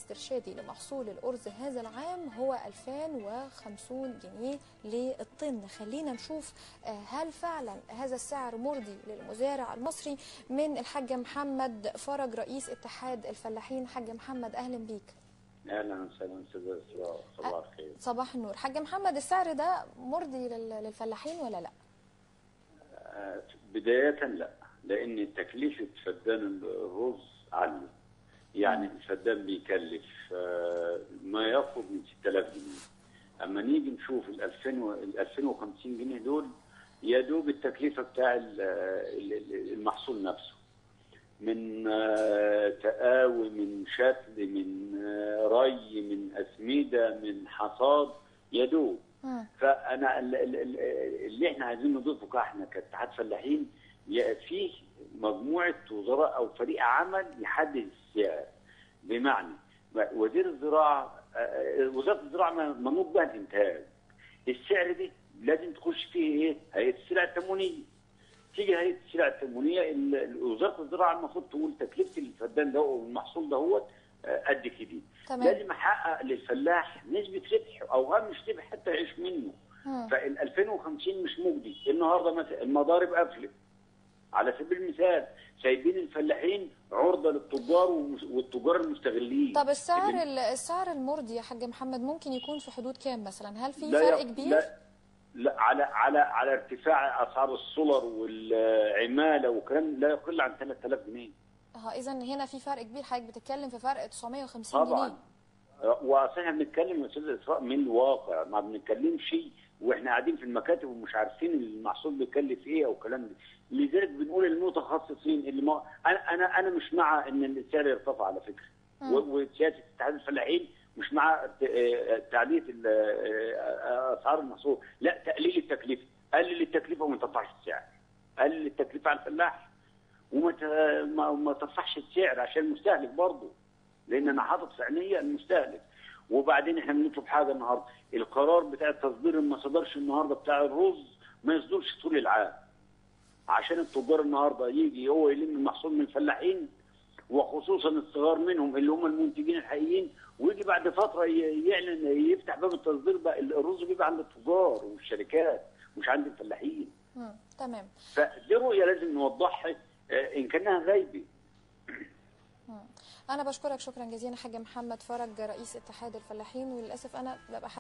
الاسترشادي لمحصول الأرز هذا العام هو 2050 جنيه للطن خلينا نشوف آه، هل فعلا هذا السعر مرضي للمزارع المصري من الحاج محمد فرج رئيس اتحاد الفلاحين حاج محمد أهلا بيك اهلا وسهلا استاذ اسراء صباح الخير صباح النور حاج محمد السعر ده مرضي لل- للفلاحين ولا لا آه، بداية لا لأن تكلفة فدان الرز عالية يعني الفدان بيكلف آه، ما يقرب من 6000 جنيه أما نيجي نشوف ال 2000 و- ال 2050 جنيه دول يا دوب التكلفة بتاع ال- ال- ال- المحصول نفسه من آه، تقاوي من شتل من آه، ري من أسمدة من حصاد يا دوب مم. فانا ال- ال- ال- اللي احنا عايزين نضيفه كاحنا كاتحاد فلاحين ي- فيه مجموعه وزراء او فريق عمل يحدد السعر بمعنى وزير الزراعه آه، وزاره الزراعه منوط بها الانتاج السعر دي لازم تخش فيه ايه؟ هيئه السلع التموينيه تيجي هيئه السلع التموينيه ال- ال- وزاره الزراعه المفروض تقول تكلفه الفدان ده والمحصول دهوت آه، قد كده تمام. لازم احقق للفلاح نسبه ربح او هامش ربح حتى يعيش منه مم. فال 2050 مش مجدي النهارده مثلا المضارب قفلت على سبيل المثال سايبين الفلاحين عرضه للتجار والمس- والتجار المستغلين طب السعر اللي- ال- السعر المرضي يا حاج محمد ممكن يكون في حدود كام مثلا هل في لا فرق يق- كبير لا لا على على على ارتفاع اسعار السولر والعماله وكلام لا يقل عن 3000 جنيه اه اذا هنا في فرق كبير حضرتك بتتكلم في فرق 950 طبعا جنيه واصل احنا بنتكلم يا استاذ اسراء من الواقع ما بنتكلمش واحنا قاعدين في المكاتب ومش عارفين المحصول بيكلف ايه او الكلام ده لذلك بنقول للمتخصصين اللي ما انا انا انا مش مع ان السعر يرتفع على فكره و- وسياسه اتحاد الفلاحين مش مع ت- آه، تعليه ال- آه، اسعار المحصول لا تقليل التكلفه قلل التكلفه وما ترفعش السعر قلل التكلفه على الفلاح وما ت- ما ما ترفعش السعر عشان المستهلك برضه لان انا حاطط في عينيا المستهلك وبعدين احنا بنطلب حاجه النهارده القرار بتاع التصدير ما صدرش النهارده بتاع الرز ما يصدرش طول العام عشان التجار النهارده يجي هو يلم المحصول من الفلاحين وخصوصا الصغار منهم اللي هم المنتجين الحقيقيين ويجي بعد فتره ي- يعلن يفتح باب التصدير بقى الرز بيبقى عند التجار والشركات مش عند الفلاحين مم. تمام فدي رؤيه لازم نوضحها آه، ان كانها غايبه انا بشكرك شكرا جزيلا حاج محمد فرج رئيس اتحاد الفلاحين وللاسف انا ببقى